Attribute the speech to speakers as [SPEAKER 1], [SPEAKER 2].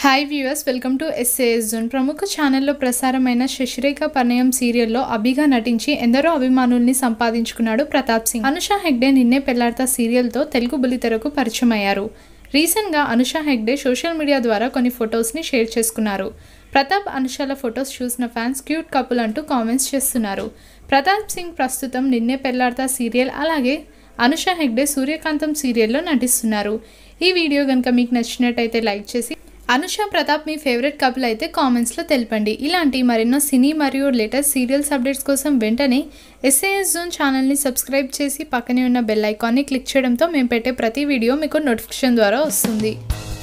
[SPEAKER 1] hi viewers welcome to SAS zone ప్రముఖ ఛానల్లో ప్రసారమైన శశిరేఖ పరిణయం సీరియల్లో అభిగా నటించి ఎందరో అభిమానుల్ని సంపాదించుకున్నాడు ప్రతాప్ సింగ్ అనుష హెగ్డే నిన్నే పెళ్లాడతా సీరియల్తో తెలుగు బుల్లితెరకు పరిచయం అయ్యారు రీసెంట్గా అనుష హెగ్డే సోషల్ మీడియా ద్వారా కొన్ని ఫొటోస్ని షేర్ చేసుకున్నారు ప్రతాప్ అనుషల ఫొటోస్ చూసిన ఫ్యాన్స్ క్యూట్ కపుల్ అంటూ కామెంట్స్ చేస్తున్నారు ప్రతాప్ సింగ్ ప్రస్తుతం నిన్నే పెళ్లాడతా సీరియల్ అలాగే అనుష హెగ్డే సూర్యకాంతం సీరియల్లో నటిస్తున్నారు ఈ వీడియో కనుక మీకు నచ్చినట్టయితే లైక్ చేసి అనుష ప్రతాప్ మీ ఫేవరెట్ కపుల్ అయితే కామెంట్స్లో తెలపండి ఇలాంటి మరెన్నో సినీ మరియు లేటెస్ట్ సీరియల్స్ అప్డేట్స్ కోసం వెంటనే ఎస్ఏఎస్ జోన్ ఛానల్ని సబ్స్క్రైబ్ చేసి పక్కనే ఉన్న బెల్ ఐకాన్ని క్లిక్ చేయడంతో మేము పెట్టే ప్రతి వీడియో మీకు నోటిఫికేషన్ ద్వారా వస్తుంది